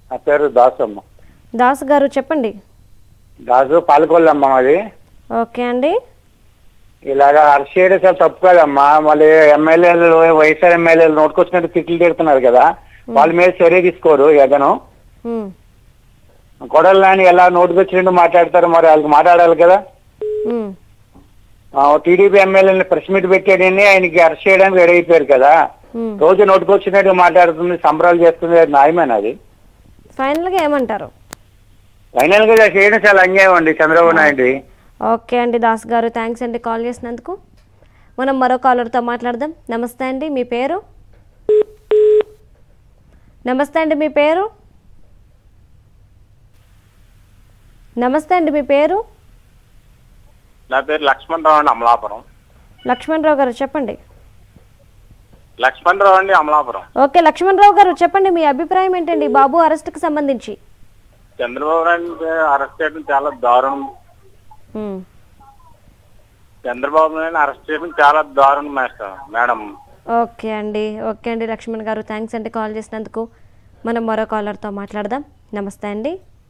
నా పేరు దాసు అమ్మ దాస్ గారు చెప్పండి దాసు పాలకొల్లమ్మ అది ఓకే అండి ఇలాగా అరెస్ట్ చేయడం చాలా తప్పు కదమ్మా మళ్ళీ ఎమ్మెల్యేలు వైఎస్ఆర్ ఎమ్మెల్యేలు నోటుకొచ్చినట్టు తిట్లు తిడుతున్నారు కదా వాళ్ళ మీద చర్య తీసుకోరు ఏదను ఉమ్, గొడవలు నాని ఎలా నోటుకొచ్చినట్టు మాట్లాడతారు మరి వాళ్ళకి మాట్లాడాలి కదా ఉమ్, టీడీపీ ఎమ్మెల్యేని ప్రెస్ మీట్ పెట్టాడని ఆయనకి అరెస్ట్ చేయడానికి రెడీ అయిపోయారు కదా ఉమ్. రోజు నోటుకొచ్చినట్టు మాట్లాడుతుంది సంబరాలు చేస్తుంది అది న్యాయమేనా అది ఫైనల్గా ఏమంటారు ఫైనల్ గా చేయడం చాలా అన్యాయం అండి చంద్రబాబు నాయుడు ఓకే అండి దాస్ గారు థ్యాంక్స్ అండి కాల్ చేసినందుకు మనం మరో కాలర్తో మాట్లాడదాం నమస్తే అండి మీ పేరు నమస్తే అండి మీ పేరు నమస్తే అండి మీ పేరు నా పేరు లక్ష్మణ్ రావు అండి అమలాపురం లక్ష్మణరావు గారు చెప్పండి లక్ష్మణ్ రావు అండి అమలాపురం ఓకే లక్ష్మణరావు గారు చెప్పండి మీ అభిప్రాయం ఏంటండి బాబు అరెస్ట్కి సంబంధించి చంద్రబాబు నాయుడు అరెస్ట్ చేయడం చాలా దారుణం ఉమ్, చంద్రబాబు నాయుడు అరెస్ట్ చేయడం చాలా దారుణం మేస్టర్ మేడం ఓకే అండి ఓకే అండి లక్ష్మణ్ గారు థ్యాంక్స్ అండి కాల్ చేసినందుకు మనం మరో కాలర్తో మాట్లాడదాం నమస్తే అండి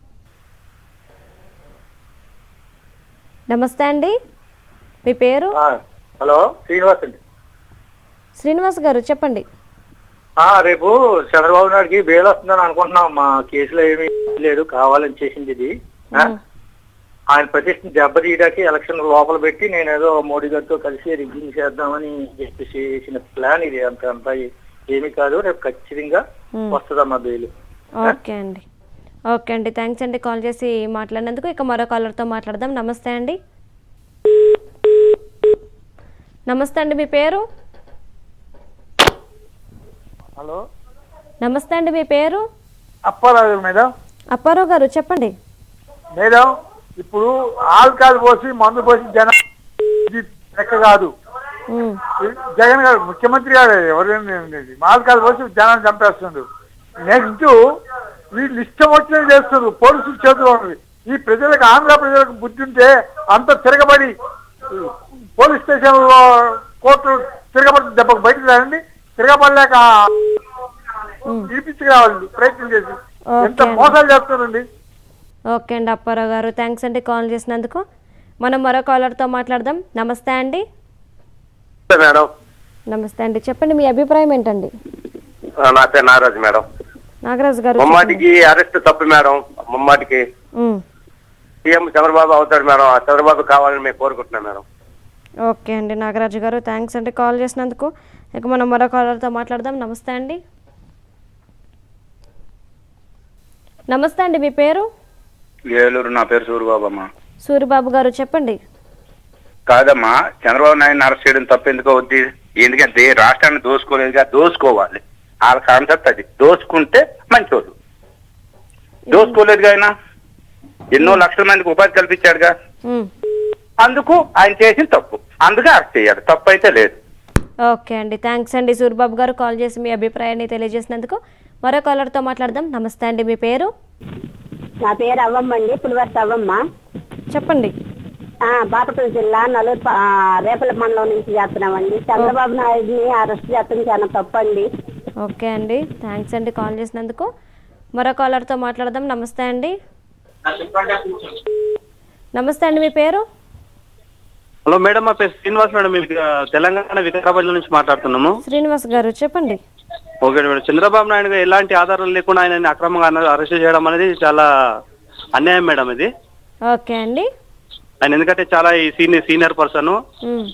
నమస్తే అండి మీ పేరు హలో శ్రీనివాస్ అండి శ్రీనివాస్ గారు చెప్పండి ఆ, రేపు చంద్రబాబు నాయుడుకి బెయిల్ వస్తుందని అనుకుంటున్నాం మా కేసులో ఏమీ లేదు కావాలని చేసింది ఇది ఆ? ఆయన ప్రతిష్టను దెబ్బతీయడానికి ఎలక్షన్ లోపల పెట్టి నేను ఏదో మోడీ గారితో కలిసి రిగ్గింగ్ చేద్దామని చెప్పేసి చేసిన ప్లాన్ ఇది అంత అంతా ఏమీ కాదు రేపు ఖచ్చితంగా Hmm. వస్తుందమ్మా బెయిల్ ఓకే అండి ఓకే అండి థ్యాంక్స్ అండి కాల్ చేసి మాట్లాడినందుకు ఇక మరో కాలర్తో మాట్లాడదాం నమస్తే అండి నమస్తే అండి మీ పేరు హలో నమస్తే అండి మీ పేరు అప్పారావు మేడం అప్పారావు గారు చెప్పండి మేడం ఇప్పుడు ఆల్కాల్ పోసి మందు పోసి జనం ఇది లెక్క కాదు ఉమ్, జగన్ గారు ముఖ్యమంత్రి గారు ఎవరు ఆల్కాల్ పోసి జనాన్ని చంపేస్తుండ్రు నెక్స్ట్ వీళ్ళు ఇష్టం వచ్చినది చేస్తున్నారు పోలీసులు చేతులు ఉన్నది ఈ ప్రజలకు ఆంధ్ర ప్రజలకు బుద్ధి ఉంటే అంత తిరగబడి పోలీస్ స్టేషన్ లో కోర్టు తిరగబడి దెబ్బకు బయటకు రాండి తిరగబడలేక తీర్పించుకురావాలి ప్రయత్నం చేసి ఎంత ఓకే. మోసాలు చేస్తున్నారండి ఓకే అండి అప్పారావు గారు థ్యాంక్స్ అండి కాల్ చేసినందుకు మనం మరో కాలర్తో మాట్లాడదాం నమస్తే అండి మేడం నమస్తే అండి చెప్పండి మీ అభిప్రాయం ఏంటండి నా పేరు నాగరాజు మేడం నాగరాజు గారు ముమ్మాటికి అరెస్ట్ తప్పు మేడం ముమ్మాటికి ఉమ్, సీఎం చంద్రబాబు అవుతాడు మేడం ఆ చంద్రబాబు కావాలని మేము కోరుకుంటున్నాం మేడం ఓకే అండి నాగరాజు గారు థ్యాంక్స్ అండి కాల్ చేసినందుకు ఇక మనం మరో కాలర్తో మాట్లాడదాం నమస్తే అండి నమస్తే అండి మీ పేరు ఏలూరు నా పేరు సూరిబాబు అమ్మా సూరిబాబు గారు చెప్పండి కాదమ్మా చంద్రబాబు నాయుడు అరెస్ట్ చేయడం తప్పు ఎందుకు అవుద్ది ఎందుకంటే రాష్ట్రాన్ని దోసుకోలేదుగా దోసుకోవాలి వాళ్ళ కాన్సెప్ట్ అది దోసుకుంటే మంచోళ్ళు దోసుకోలేదుగా ఆయన ఎన్నో లక్షల మందికి ఉపాధి కల్పించాడుగా ఉమ్, అందుకు ఆయన చేసిన తప్పు అందుకే అరెస్ట్ చేయాలి తప్పు అయితే లేదు ఓకే అండి థ్యాంక్స్ అండి సూరిబాబు గారు కాల్ చేసి మీ అభిప్రాయాన్ని తెలియజేసినందుకు మరో కాలర్తో మాట్లాడదాం నమస్తే అండి మీ పేరు నా పేరు అవ్వమ్మ అండి పులివర్తి అవ్వమ్మ చెప్పండి ఆ, బాపట్ల జిల్లా నలుగురు ప- ఆ, రేపల మండలం నుంచి చేస్తున్నామండి చంద్రబాబు నాయుడిని అరెస్ట్ చేస్తాం చాలా తప్పండి ఓకే అండి థ్యాంక్స్ అండి కాల్ చేసినందుకు మరో కాలర్తో మాట్లాడదాం నమస్తే అండి నమస్తే అండి మీ పేరు హలో మేడం మా పేరు శ్రీనివాస్ మేడం మేము ఆ, తెలంగాణ వికారాబాద్ నుంచి మాట్లాడుతున్నాము శ్రీనివాస్ గారు చెప్పండి ఓకే మేడం చంద్రబాబు నాయుడు గారు ఎలాంటి ఆధారాలు లేకుండా ఆయన అక్రమంగా అన- అరెస్ట్ చేయడం అనేది చాలా అన్యాయం మేడం ఇది ఓకే అండి ఆయన ఎందుకంటే చాలా ఈ సీనియర్ సీనియర్ పర్సన్ ఉమ్,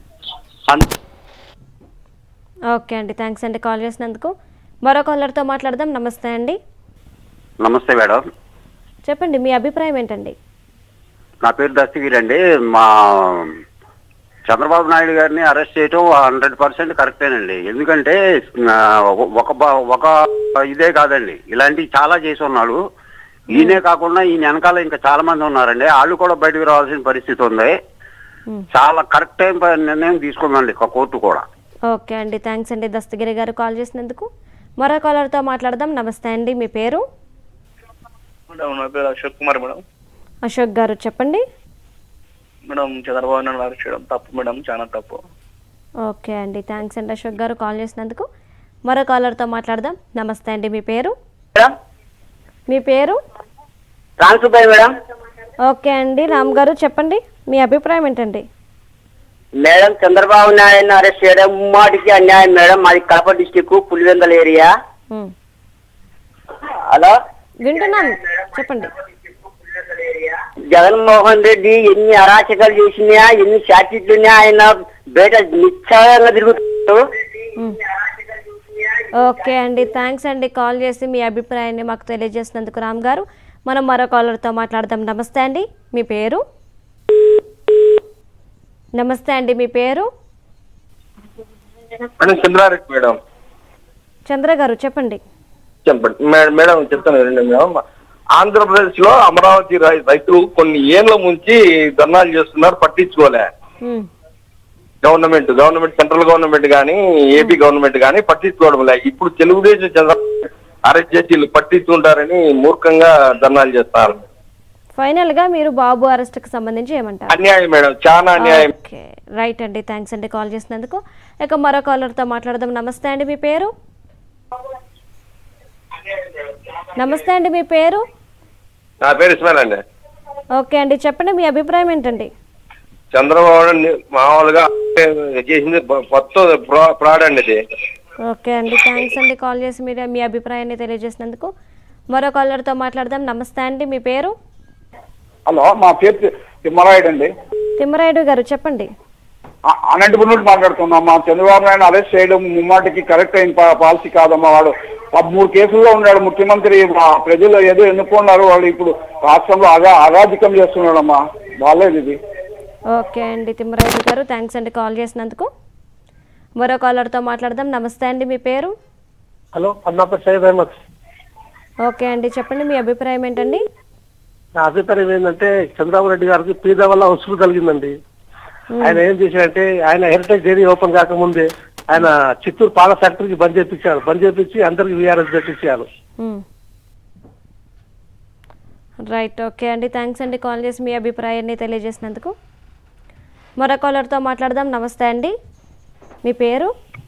ఓకే అండి థ్యాంక్స్ అండి కాల్ చేసినందుకు మరో కాలర్తో మాట్లాడదాం నమస్తే అండి నమస్తే మేడం చెప్పండి మీ అభిప్రాయం ఏంటండి నా పేరు దస్తగిరి అండి మా చంద్రబాబు నాయుడు గారిని అరెస్ట్ చేయటం హండ్రెడ్ పర్సెంట్ కరెక్టేనండి ఎందుకంటే ఆ, ఒక బ- ఒక ఇదే కాదండి ఇలాంటివి చాలా చేసి ఉన్నాడు ఈయనే కాకుండా ఈయన వెనకాల ఇంకా చాలా మంది ఉన్నారండి వాళ్ళు కూడా బయటకు రావాల్సిన పరిస్థితి ఉంది చాలా కరెక్ట్ టైం ప- నిర్ణయం తీసుకుందండి ఒక కోర్టు కూడా ఓకే అండి థ్యాంక్స్ అండి దస్తగిరి గారు కాల్ చేసినందుకు మరో కాలర్తో మాట్లాడదాం నమస్తే అండి మీ పేరు మేడం నా పేరు అశోక్ కుమార్ మేడం అశోక్ గారు చెప్పండి మేడం చంద్రబాబు నాయుడు అరెస్ట్ చేయడం తప్పు మేడం చాలా తప్పు ఓకే అండి థ్యాంక్స్ అండి అశోక్ గారు కాల్ చేసినందుకు మరో కాలర్తో మాట్లాడదాం నమస్తే అండి మీ పేరు మీ పేరు ట్రాన్స్ఫర్ మేడం ఓకే అండి రామ్ గారు చెప్పండి మీ అభిప్రాయం ఏంటండి మేడం చంద్రబాబు నాయుడు అరెస్ట్ చేయడం ముమ్మాటికి అన్యాయం మేడం మాది కడప డిస్టిక్ పులివెందల ఏరియా ఉమ్. హలో వింటున్నాను చెప్పండి జగన్మోహన్ రెడ్డి ఎన్ని అరాచకాలు చేసినా ఎన్ని చాటిట్లున్నా ఆయన బయట నిశ్చయంగా తిరుగుతాడు ఉమ్. ఓకే అండి థ్యాంక్స్ అండి కాల్ చేసి మీ అభిప్రాయాన్ని మాకు తెలియజేసినందుకు రామ్ గారు మనం మరో కాలర్తో మాట్లాడదాం నమస్తే అండి మీ పేరు నమస్తే అండి మీ పేరు మేడం చంద్రారెడ్డి మేడం చంద్ర గారు చెప్పండి చెప్పండి మే- మేడం చెప్తాను వినండి మేడం ఆంధ్రప్రదేశ్ లో అమరావతి రై- రైతులు కొన్ని ఏళ్ల నుంచి ధర్నాలు చేస్తున్నారు పట్టించుకోలే ఉమ్. గవర్నమెంట్ గవర్నమెంట్ సెంట్రల్ గవర్నమెంట్ కానీ ఏపీ గవర్నమెంట్ కానీ పట్టించుకోవడం లే ఇప్పుడు తెలుగుదేశం చంద్ర అరెస్ట్ చేసి వీళ్ళు పట్టించుకుంటారని మూర్ఖంగా ధర్నాలు చేస్తారు ఫైనల్ గా మీరు బాబు అరెస్ట్ కి సంబంధించి ఏమంటారు అన్యాయం మేడం చాలా అన్యాయం ఓకే రైట్ అండి థ్యాంక్స్ అండి కాల్ చేసినందుకు ఇక మరో కాలర్తో మాట్లాడదాం నమస్తే అండి మీ పేరు నమస్తే అండి మీ పేరు నా పేరు ఇస్మాయిల్ అండి ఓకే అండి చెప్పండి మీ అభిప్రాయం ఏంటండి చంద్రబాబు నాయుడు మామూలుగా చేసింది మొత్తం ఫ్రాడ్ అండి ఇది ఓకే అండి థ్యాంక్స్ అండి కాల్ చేసి మీరు మీ అభిప్రాయాన్ని తెలియజేసినందుకు మరో కాలర్తో మాట్లాడదాం నమస్తే అండి మీ పేరు హలో మా పేరు తిమ్మరాయుడు అండి తిమ్మరాయుడు గారు చెప్పండి ఆ- అనంతపురం నుండి మాట్లాడుతున్నాం మా చంద్రబాబు నాయుడు అరెస్ట్ చేయడం ముమ్మాటికి కరెక్ట్ అయిన పా- పాలసీ కాదమ్మా వాడు పదమూడు కేసుల్లో ఉన్నాడు ముఖ్యమంత్రి మా ప్రజలు ఏదో ఎన్నుకున్నారు వాళ్ళు ఇప్పుడు రాష్ట్రంలో అగా అరాజకం చేస్తున్నాడమ్మా బాగాలేదు ఇది ఓకే అండి తిమ్మరాయుడు గారు థ్యాంక్స్ అండి కాల్ చేసినందుకు మరో కాలర్తో మాట్లాడదాం నమస్తే అండి మీ పేరు హలో నా పేరు సయ్యద్ అహ్మద్ ఓకే అండి చెప్పండి మీ అభిప్రాయం ఏంటండి నా అభిప్రాయం ఏంటంటే చంద్రబాబు నాయుడు గారికి పీద వల్ల వసూలు కలిగిందండి ఆయన ఏం చేశాడంటే ఆయన హెరిటేజ్ డైరీ ఓపెన్ కాకముందే ఆయన చిత్తూరు పాల ఫ్యాక్టరీకి బంద్ చేపించారు బంద్ చేపించి అందరికి విఆర్ఎస్ పెట్టించారు మ్మ్. రైట్ ఓకే అండి థ్యాంక్స్ అండి కాల్ చేసి మీ అభిప్రాయాన్ని తెలియజేసినందుకు మరో కాలర్తో మాట్లాడదాం నమస్తే అండి మీ పేరు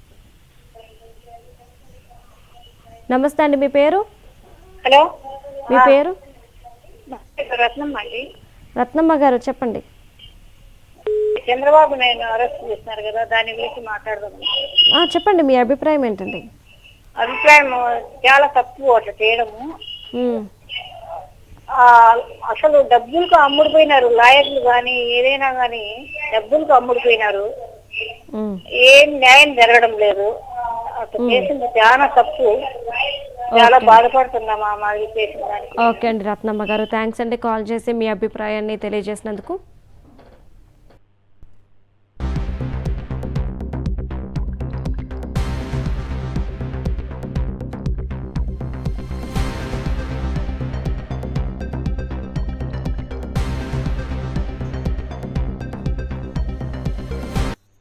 నమస్తే అండి మీ పేరు హలో మీ పేరు రత్నమ్మ అండి రత్నమ్మ గారు చెప్పండి చంద్రబాబు నాయుడు అరెస్ట్ చేస్తున్నారు కదా దాని గురించి మాట్లాడదాం ఆ, చెప్పండి మీ అభిప్రాయం ఏంటండి అభిప్రాయం చాలా తప్పు అట్లా చేయడము మ్మ్. ఆ, అసలు డబ్బులకు అమ్ముడుపోయినారు లాయర్లు కానీ ఏదైనా కానీ డబ్బులకు అమ్ముడుపోయినారు మ్మ్. ఏం న్యాయం జరగడం లేదు అట్లా చేసింది చాలా తప్పు చాలా ఓకే. బాధపడుతున్నామా మాది చేసిన దానికి ఓకే అండి రత్నమ్మ గారు థ్యాంక్స్ అండి కాల్ చేసి మీ అభిప్రాయాన్ని తెలియజేసినందుకు